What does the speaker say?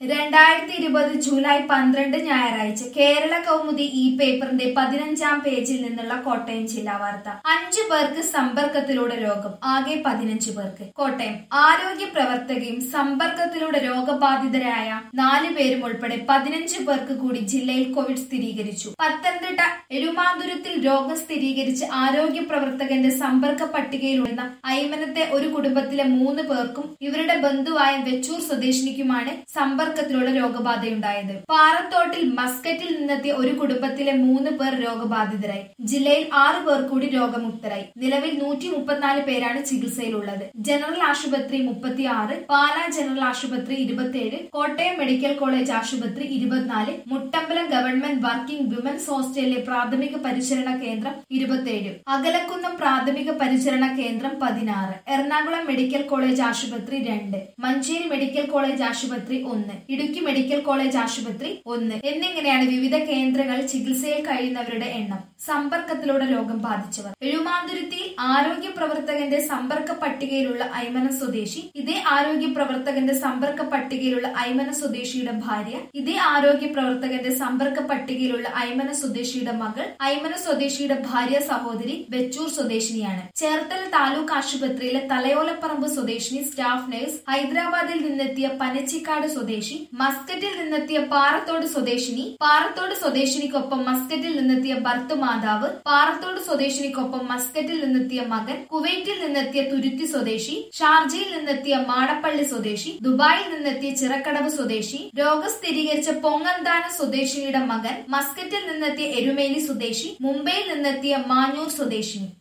രണ്ടായിരത്തി ഇരുപത് ജൂലൈ പന്ത്രണ്ട് ഞായറാഴ്ച കേരള കൗമുദി ഈ പേപ്പറിന്റെ പതിനഞ്ചാം പേജിൽ നിന്നുള്ള കോട്ടയം ജില്ലാ വാർത്ത അഞ്ചു പേർക്ക് സമ്പർക്കത്തിലൂടെ രോഗം ആകെ പതിനഞ്ച് പേർക്ക് കോട്ടയം ആരോഗ്യ പ്രവർത്തകയും സമ്പർക്കത്തിലൂടെ രോഗബാധിതരായ നാല് പേരും ഉൾപ്പെടെ പതിനഞ്ച് പേർക്ക് കൂടി ജില്ലയിൽ കോവിഡ് സ്ഥിരീകരിച്ചു പത്തനംതിട്ട എരുമാതുരത്തിൽ രോഗം സ്ഥിരീകരിച്ച് ആരോഗ്യ പ്രവർത്തകന്റെ സമ്പർക്ക പട്ടികയിലുള്ള അയ്മനത്തെ ഒരു കുടുംബത്തിലെ മൂന്ന് പേർക്കും ഇവരുടെ ബന്ധുവായ വെച്ചൂർ സ്വദേശിനിക്കുമാണ് സമ്പർക്കത്തിലൂടെ രോഗബാധയുണ്ടായത് പാറത്തോട്ടിൽ മസ്കറ്റിൽ നിന്നെത്തിയ ഒരു കുടുംബത്തിലെ മൂന്ന് പേർ രോഗബാധിതരായി ജില്ലയിൽ ആറ് പേർ കൂടി രോഗമുക്തരായി നിലവിൽ നൂറ്റി മുപ്പത്തിനാല് പേരാണ് ചികിത്സയിലുള്ളത് ജനറൽ ആശുപത്രി മുപ്പത്തിയാറ് പാലാ ജനറൽ ആശുപത്രി ഇരുപത്തിയേഴ് കോട്ടയം മെഡിക്കൽ കോളേജ് ആശുപത്രി ഇരുപത്തിനാല് മുട്ടമ്പലം ഗവൺമെന്റ് വർക്കിംഗ് വിമൻസ് ഹോസ്റ്റലിലെ പ്രാഥമിക പരിചരണ കേന്ദ്രം ഇരുപത്തിയേഴ് അകലക്കുന്നം പ്രാഥമിക പരിചരണ കേന്ദ്രം പതിനാറ് എറണാകുളം മെഡിക്കൽ കോളേജ് ആശുപത്രി രണ്ട് മഞ്ചേരി മെഡിക്കൽ കോളേജ് ആശുപത്രി ഒന്ന് ഇടുക്കി മെഡിക്കൽ കോളേജ് ആശുപത്രി ഒന്ന് എന്നിങ്ങനെയാണ് വിവിധ കേന്ദ്രങ്ങളിൽ ചികിത്സയിൽ കഴിയുന്നവരുടെ എണ്ണം സമ്പർക്കത്തിലൂടെ രോഗം ബാധിച്ചവർ എഴുമാതുരുത്തിയിൽ ആരോഗ്യ പ്രവർത്തകന്റെ സമ്പർക്ക പട്ടികയിലുള്ള ഐമന സ്വദേശി ഇതേ ആരോഗ്യ പ്രവർത്തകന്റെ സമ്പർക്ക പട്ടികയിലുള്ള ഐമന സ്വദേശിയുടെ ഭാര്യ ഇതേ ആരോഗ്യ പ്രവർത്തകന്റെ സമ്പർക്ക പട്ടികയിലുള്ള ഐമന സ്വദേശിയുടെ മകൾ ഐമന സ്വദേശിയുടെ ഭാര്യ സഹോദരി വെച്ചൂർ സ്വദേശിനിയാണ് ചേർത്തല താലൂക്ക് ആശുപത്രിയിലെ തലയോലപ്പറമ്പ് സ്വദേശിനി സ്റ്റാഫ് നഴ്സ് ഹൈദരാബാദിൽ നിന്നെത്തിയ പനച്ചിക്കാട് സ്വദേശി മസ്കറ്റിൽ നിന്നെത്തിയ പാറത്തോട് സ്വദേശിനി പാറത്തോട് സ്വദേശിനിക്കൊപ്പം മസ്കറ്റിൽ നിന്നെത്തിയ ഭർത്തു മാതാവ് പാറത്തോട് സ്വദേശിനിക്കൊപ്പം മസ്കറ്റിൽ നിന്നെത്തിയ മകൻ കുവൈറ്റിൽ നിന്നെത്തിയ തുരുത്തി സ്വദേശി ഷാർജയിൽ നിന്നെത്തിയ മാടപ്പള്ളി സ്വദേശി ദുബായിൽ നിന്നെത്തിയ ചിറക്കടവ് സ്വദേശി രോഗം സ്ഥിരീകരിച്ച പൊങ്ങന്താന സ്വദേശിനിയുടെ മകൻ മസ്കറ്റിൽ നിന്നെത്തിയ എരുമേലി സ്വദേശി മുംബൈയിൽ നിന്നെത്തിയ മാഞ്ഞൂർ സ്വദേശിനി